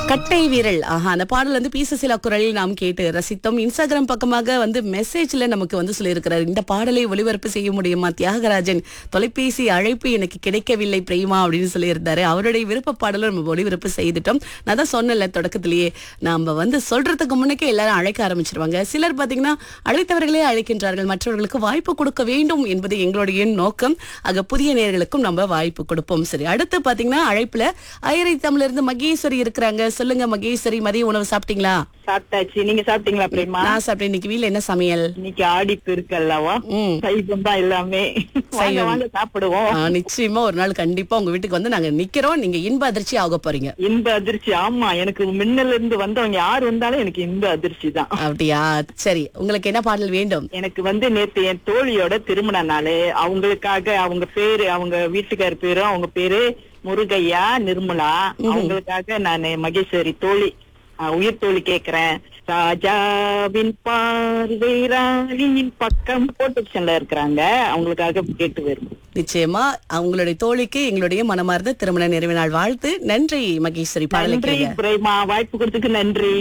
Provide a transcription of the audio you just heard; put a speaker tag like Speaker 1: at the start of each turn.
Speaker 1: கட்டை வீரல் ஆஹா அந்த பாடல் வந்து பீச சில குரலில் நாம் கேட்டு ரசித்தோம் இன்ஸ்டாகிராம் பக்கமாக வந்து மெசேஜ்ல நமக்கு வந்து சொல்லியிருக்கிறார் இந்த பாடலை ஒளிபரப்பு செய்ய முடியுமா தியாகராஜன் தொலைபேசி அழைப்பு எனக்கு கிடைக்கவில்லை பிரேமா அப்படின்னு சொல்லியிருந்தாரு அவருடைய விருப்ப பாடலும் நம்ம ஒளிபரப்பு செய்துட்டோம் நான் தான் சொன்னேன்ல தொடக்கத்திலேயே நாம வந்து சொல்றதுக்கு முன்னக்கே எல்லாரும் அழைக்க ஆரம்பிச்சிருவாங்க சிலர் பாத்தீங்கன்னா அழைத்தவர்களே அழைக்கின்றார்கள் மற்றவர்களுக்கு வாய்ப்பு கொடுக்க வேண்டும் என்பது எங்களுடைய நோக்கம் ஆக புதிய நேர்களுக்கும் நம்ம வாய்ப்பு கொடுப்போம் சரி அடுத்து பாத்தீங்கன்னா அழைப்புல ஐரை தமிழ்ல இருந்து மகேஸ்வரி இருக்கிறாங்க சொல்லுங்க மகேஸ்வரி மதிய உணவு சாப்பிட்டீங்களா
Speaker 2: சாப்பிட்டாச்சு நீங்க சாப்பிட்டீங்களா பிரேமா
Speaker 1: நான் சாப்பிட்டேன் இன்னைக்கு வீட்ல என்ன சமையல்
Speaker 2: இன்னைக்கு ஆடிப்பு இருக்கல்லவா
Speaker 1: ம்.
Speaker 2: சைவம் தான் எல்லாமே வாங்க
Speaker 1: சைவம்.
Speaker 2: வாங்க சாப்பிடுவோம்
Speaker 1: ஆ, நிச்சயமா ஒரு நாள் கண்டிப்பா உங்க வீட்டுக்கு வந்து நாங்க நிக்கிறோம் நீங்க இன்ப அதிர்ச்சி ஆக போறீங்க
Speaker 2: இன்ப அதிர்ச்சி ஆமா எனக்கு மின்னல இருந்து வந்தவங்க யார் வந்தாலும் எனக்கு இன்ப அதிர்ச்சி தான்
Speaker 1: அப்படியா சரி உங்களுக்கு என்ன பாடல் வேண்டும்
Speaker 2: எனக்கு வந்து நேத்து என் தோழியோட திருமண நாள் அவங்களுக்காக அவங்க பேரு அவங்க வீட்டுக்கார் பேரு அவங்க பேரு முருகையா நிர்மலா அவங்களுக்காக நான் மகேஸ்வரி தோழி அஹ், உயிர் தோழி கேக்குறேன் ராஜாவின் பார்வை ராணியின் பக்கம் போட்டுல இருக்கிறாங்க அவங்களுக்காக கேட்டு வரும்
Speaker 1: நிச்சயமா அவங்களுடைய தோழிக்கு எங்களுடைய மனமார்ந்த திருமண நிறைவு நாள் வாழ்த்து நன்றி மகேஸ்வரி பாடலை
Speaker 2: நன்றி
Speaker 1: கேளுங்க
Speaker 2: பிரேமா வாய்ப்பு கொடுத்ததுக்கு நன்றி